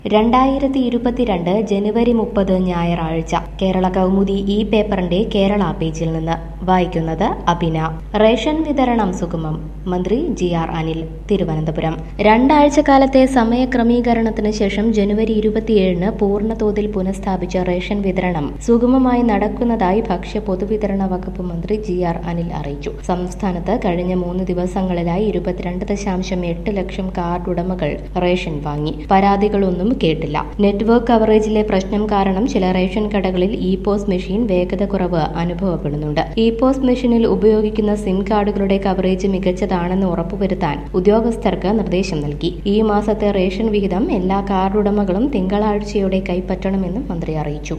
രണ്ടായിരത്തി ഇരുപത്തിരണ്ട് ജനുവരി മുപ്പത് ഞായറാഴ്ച കേരള കൗമുദി ഈ പേപ്പറിന്റെ കേരള പേജിൽ നിന്ന് വായിക്കുന്നത് അബിന റേഷൻ വിതരണം സുഗമം മന്ത്രി ജി ആർ അനിൽ തിരുവനന്തപുരം രണ്ടാഴ്ച കാലത്തെ സമയക്രമീകരണത്തിന് ശേഷം ജനുവരി ഇരുപത്തിയേഴിന് പൂർണ്ണതോതിൽ പുനഃസ്ഥാപിച്ച റേഷൻ വിതരണം സുഗമമായി നടക്കുന്നതായി ഭക്ഷ്യ പൊതുവിതരണ വകുപ്പ് മന്ത്രി ജി ആർ അനിൽ അറിയിച്ചു സംസ്ഥാനത്ത് കഴിഞ്ഞ മൂന്ന് ദിവസങ്ങളിലായി ഇരുപത്തിരണ്ട് ദശാംശം എട്ട് ലക്ഷം കാർഡ് ഉടമകൾ റേഷൻ വാങ്ങി പരാതികളൊന്നും കേട്ടില്ല നെറ്റ്വർക്ക് കവറേജിലെ പ്രശ്നം കാരണം ചില റേഷൻ കടകളിൽ ഇ പോസ് മെഷീൻ വേഗത കുറവ് അനുഭവപ്പെടുന്നുണ്ട് ഇ പോസ് മെഷീനിൽ ഉപയോഗിക്കുന്ന സിം കാർഡുകളുടെ കവറേജ് മികച്ചതാണെന്ന് ഉറപ്പുവരുത്താൻ ഉദ്യോഗസ്ഥർക്ക് നിർദ്ദേശം നൽകി ഈ മാസത്തെ റേഷൻ വിഹിതം എല്ലാ കാർഡ് ഉടമകളും തിങ്കളാഴ്ചയോടെ കൈപ്പറ്റണമെന്നും മന്ത്രി അറിയിച്ചു